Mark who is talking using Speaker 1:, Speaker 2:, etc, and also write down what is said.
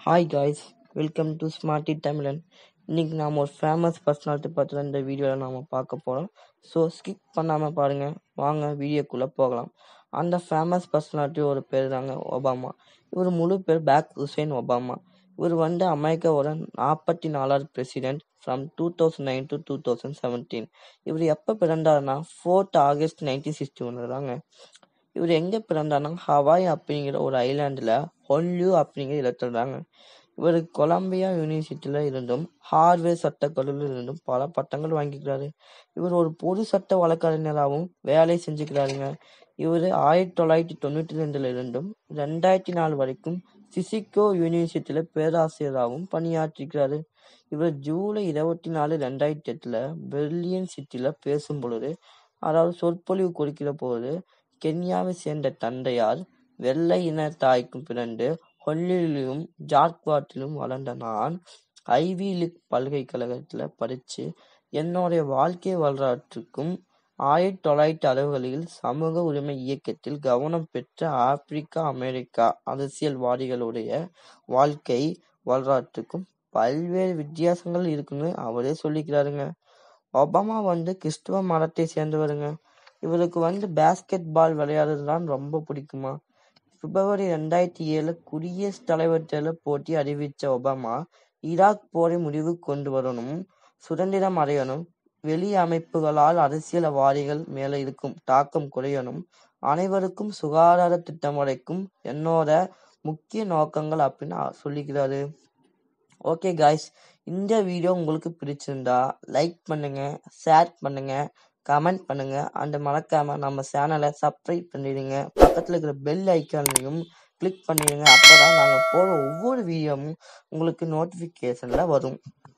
Speaker 1: hi guys welcome to smarty Tamilan இன்னைக்கு நாம் ஒரு ஃபேமஸ் பர்சனாலிட்டி பற்றி தான் இந்த வீடியோவில் நாம் பார்க்க போகிறோம் ஸோ ஸ்கிப் பண்ணாமல் பாருங்கள் வாங்க வீடியோக்குள்ளே போகலாம் அந்த ஃபேமஸ் பர்சனாலிட்டி ஒரு பேர் தாங்க ஒபாமா இவர் முழு பேர் பேக் ஹுசேன் ஒபாமா இவர் வந்து அமெரிக்காவோட நாற்பத்தி நாலாவது president from two thousand nine to two thousand seventeen இவர் எப்போ பிறந்தாருன்னா ஃபோர்த் ஆகஸ்ட் நைன்டீன் சிக்ஸ்டி ஒன்று தாங்க இவர் எங்கே பிறந்தாருன்னா ஹவாய் அப்படிங்கிற ஒரு ஐலாண்டில் ஹொல்யூ அப்படிங்கிற இடத்துல தாங்க இவர் கொலம்பியா யூனிவர்சிட்டியில் இருந்தும் ஹார்வர்ட் சட்டக்கல்லூரியில் இருந்தும் பல பட்டங்கள் வாங்கிக்கிறாரு இவர் ஒரு பொது சட்ட வழக்கறிஞராகவும் வேலை செஞ்சுக்கிறாருங்க இவர் ஆயிரத்தி தொள்ளாயிரத்தி தொண்ணூற்றி ரெண்டுல இருந்தும் ரெண்டாயிரத்தி நாலு வரைக்கும் சிசிகோ யூனிவர்சிட்டியில் பேராசிரியராகவும் பணியாற்றிக்கிறாரு இவர் ஜூலை இருபத்தி நாலு ரெண்டாயிரத்தி எட்டில் பெர்லியன் சிட்டியில் பேசும் பொழுது அதாவது சொற்பொழிவு கொடுக்கிற போது கென்யாவை சேர்ந்த தந்தையார் வெள்ளை இன தாய்க்கும் பிறந்து ஹொல்லிலும் ஜார்க்வாட்டிலும் வளர்ந்த நான் ஐவி லீக் பல்கலைக்கழகத்தில் படித்து என்னுடைய வாழ்க்கை வரலாற்றுக்கும் ஆயிரத்தி தொள்ளாயிரத்தி அறுபதுகளில் சமூக உரிமை இயக்கத்தில் கவனம் பெற்ற ஆப்பிரிக்கா அமெரிக்கா அரசியல்வாதிகளுடைய வாழ்க்கை வரலாற்றுக்கும் பல்வேறு வித்தியாசங்கள் இருக்குன்னு அவரே சொல்லிக்கிறாருங்க ஒபாமா வந்து கிறிஸ்துவ மதத்தை சேர்ந்தவருங்க இவருக்கு வந்து பேஸ்கெட் பால் விளையாடுறது தான் ரொம்ப பிடிக்குமா பிப்ரவரி ரெண்டாயிரத்தி ஏழு குடியரசுத் தலைவர் தேர்தல் போட்டி அறிவித்த ஒபாமா ஈராக் போரை முடிவு கொண்டு வரணும் சுதந்திரம் அடையணும் வெளி அமைப்புகளால் அரசியல்வாதிகள் மேல இருக்கும் தாக்கம் குறையணும் அனைவருக்கும் சுகாதார திட்டம் வரைக்கும் என்னோட முக்கிய நோக்கங்கள் அப்படின்னு சொல்லிக்கிறாரு ஓகே காய்ஸ் இந்த வீடியோ உங்களுக்கு பிடிச்சிருந்தா லைக் பண்ணுங்க ஷேர் பண்ணுங்க கமெண்ட் பண்ணுங்க அண்ட் மறக்காம நம்ம சேனலை சப்ஸ்கிரைப் பண்ணிடுங்க பக்கத்தில் இருக்கிற பெல் ஐக்கானையும் கிளிக் பண்ணிடுங்க அப்போதான் நாங்கள் போடுற ஒவ்வொரு வீடியோவும் உங்களுக்கு நோட்டிஃபிகேஷனில் வரும்